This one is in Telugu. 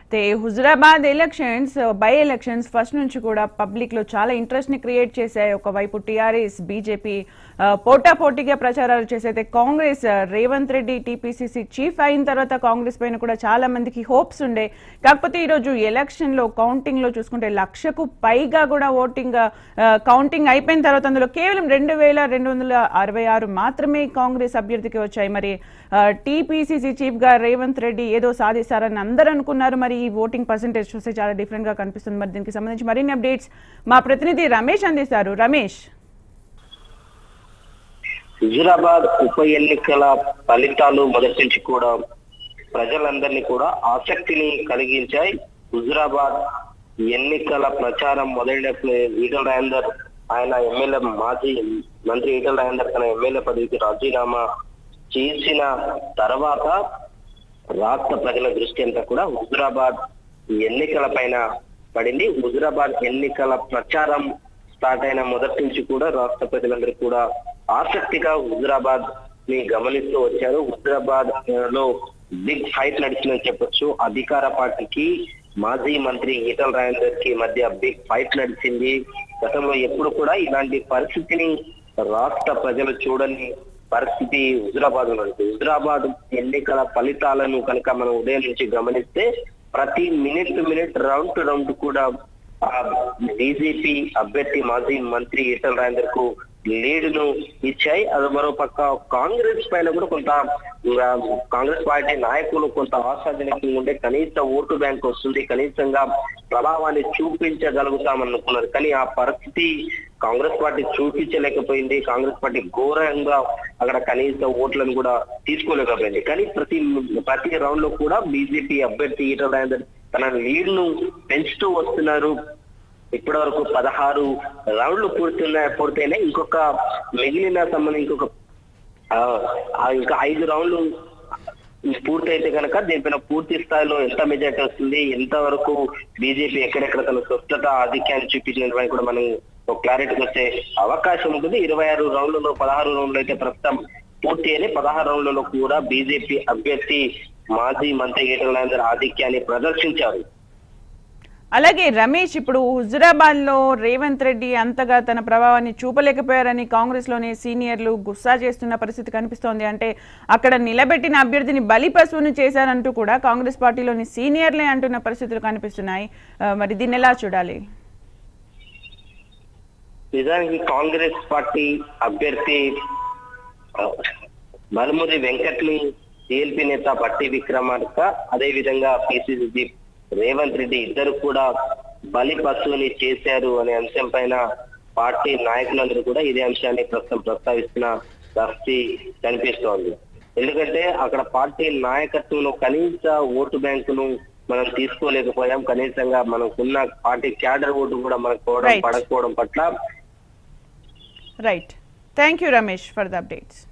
అయితే Huzurabad elections by elections first నుంచి కూడా పబ్లిక్ లో చాలా ఇంట్రెస్ట్ ని క్రియేట్ చేశాయి ఒకవైపు టీఆర్ఎస్ బీజేపీ పోటా పోటీగా ప్రచారాలు చేసైతే కాంగ్రెస్ ఆ, రేవంత్ రెడ్డి టీపీసీసీ చీఫ్ అయిన తర్వాత కాంగ్రెస్ పైన కూడా చాలా మందికి హోప్స్ ఉండే కాకపోతే ఈరోజు ఎలక్షన్ లో కౌంటింగ్ లో చూసుకుంటే లక్షకు పైగా కూడా ఓటింగ్ కౌంటింగ్ అయిపోయిన తర్వాత అందులో కేవలం రెండు వేల రెండు వందల అరవై ఆరు మాత్రమే కాంగ్రెస్ అభ్యర్థికి వచ్చాయి మరి టీపీసీసీ చీఫ్ గా రేవంత్ రెడ్డి ఏదో సాధిస్తారని అందరూ అనుకున్నారు మరి ఈ ఓటింగ్ పర్సంటేజ్ చూస్తే చాలా డిఫరెంట్ గా కనిపిస్తుంది మరి దీనికి సంబంధించి మరిన్ని అప్డేట్స్ మా ప్రతినిధి రమేష్ అందిస్తారు రమేష్ హుజురాబాద్ ఉప ఎన్నికల ఫలితాలు మొదటి నుంచి కూడా ప్రజలందరినీ కూడా ఆసక్తిని కలిగించాయి హుజురాబాద్ ఎన్నికల ప్రచారం మొదలైనప్పుడు ఈటల రాజేందర్ ఆయన ఎమ్మెల్యే మాజీ మంత్రి ఈటల రాజేందర్ తన ఎమ్మెల్యే పదవికి రాజీనామా చేసిన తర్వాత రాష్ట్ర ప్రజల దృష్టి అంతా కూడా హుజురాబాద్ ఎన్నికల పైన పడింది హుజురాబాద్ ఎన్నికల ప్రచారం స్టార్ట్ అయిన మొదటి నుంచి కూడా రాష్ట్ర ప్రజలందరూ కూడా ఆసక్తిగా హుజురాబాద్ ని గమనిస్తూ వచ్చారు హుజురాబాద్ లో బిగ్ ఫైట్ నడిచిందని చెప్పొచ్చు అధికార పార్టీకి మాజీ మంత్రి ఈటల రాజేందర్ కి మధ్య బిగ్ ఫైట్ నడిచింది గతంలో ఎప్పుడు కూడా ఇలాంటి పరిస్థితిని రాష్ట్ర ప్రజలు చూడని పరిస్థితి హుజురాబాద్ లో ఉంది హుజురాబాద్ ఎన్నికల ఫలితాలను కనుక మనం ఉదయం నుంచి గమనిస్తే ప్రతి minute to minute round to round కూడా బీజేపీ అభ్యర్థి మాజీ మంత్రి ఈటల రాజేందర్ కు లీడ్ను ఇచ్చాయి అది మరో పక్క కాంగ్రెస్ పైన కూడా కొంత ఆ, కాంగ్రెస్ పార్టీ నాయకులు కొంత ఆశాజనకంగా ఉండే కనీస ఓటు బ్యాంక్ వస్తుంది కనీసంగా ప్రభావాన్ని చూపించగలుగుతామనుకున్నారు కానీ ఆ పరిస్థితి కాంగ్రెస్ పార్టీ చూపించలేకపోయింది కాంగ్రెస్ పార్టీ ఘోరంగా అక్కడ కనీస ఓట్లను కూడా తీసుకోలేకపోయింది కానీ ప్రతి ప్రతి రౌండ్ లో కూడా బీజేపీ అభ్యర్థి ఈటల రాజేందర్ తన లీడ్ ను పెంచుతూ వస్తున్నారు ఇప్పటి వరకు పదహారు రౌండ్లు పూర్తున్నా పూర్తయినాయి ఇంకొక మిగిలిన సంబంధించి ఇంకొక ఆ, ఆ ఇంకా ఐదు రౌండ్లు పూర్తయితే కనుక దీనిపైన పూర్తి స్థాయిలో ఎంత మెజార్టీ వస్తుంది ఎంత వరకు బీజేపీ ఎక్కడెక్కడ తన స్వచ్ఛత ఆధిక్యాన్ని చూపించినటువంటి కూడా మనం ఒక క్లారిటీకి వచ్చే అవకాశం ఉంటుంది ఇరవై ఆరు రౌండ్లలో పదహారు రౌండ్లు అయితే ప్రస్తుతం పూర్తి అయినాయి పదహారు రౌండ్లలో కూడా బీజేపీ అభ్యర్థి మాజీ మంత్రి ఈటల రాజేందర్ ఆధిక్యాన్ని ప్రదర్శించారు అలాగే రమేష్ ఇప్పుడు హుజురాబాద్ లో రేవంత్ రెడ్డి అంతగా తన ప్రభావాన్ని చూపలేకపోయారని కాంగ్రెస్ లోని సీనియర్లు గుస్సా చేస్తున్న పరిస్థితి కనిపిస్తోంది అంటే అక్కడ నిలబెట్టిన అభ్యర్థిని బలి పశువును చేశారంటూ కూడా కాంగ్రెస్ పార్టీలోని సీనియర్లే అంటున్న పరిస్థితులు కనిపిస్తున్నాయి ఆ, మరి దీన్ని ఎలా చూడాలి నిజానికి కాంగ్రెస్ పార్టీ అభ్యర్థి ఆ, మల్మురి వెంకట్ని టీఎల్పీ నేత పట్టి విక్రమార్క అదే విధంగా పిసిసి చీఫ్ రేవంత్ రెడ్డి ఇద్దరు కూడా బలి పశువుని చేశారు అనే అంశం పైన పార్టీ నాయకులందరూ కూడా ఇదే అంశాన్ని ప్రస్తుతం ప్రస్తావిస్తున్న పరిస్థితి కనిపిస్తోంది ఎందుకంటే అక్కడ పార్టీ నాయకత్వంలో కనీస ఓటు బ్యాంకును మనం తీసుకోలేకపోయాం కనీసంగా మనకున్న పార్టీ క్యాడర్ ఓటు కూడా మనకు పోవడం Right. పడకపోవడం పట్ల right thank you Ramesh for the updates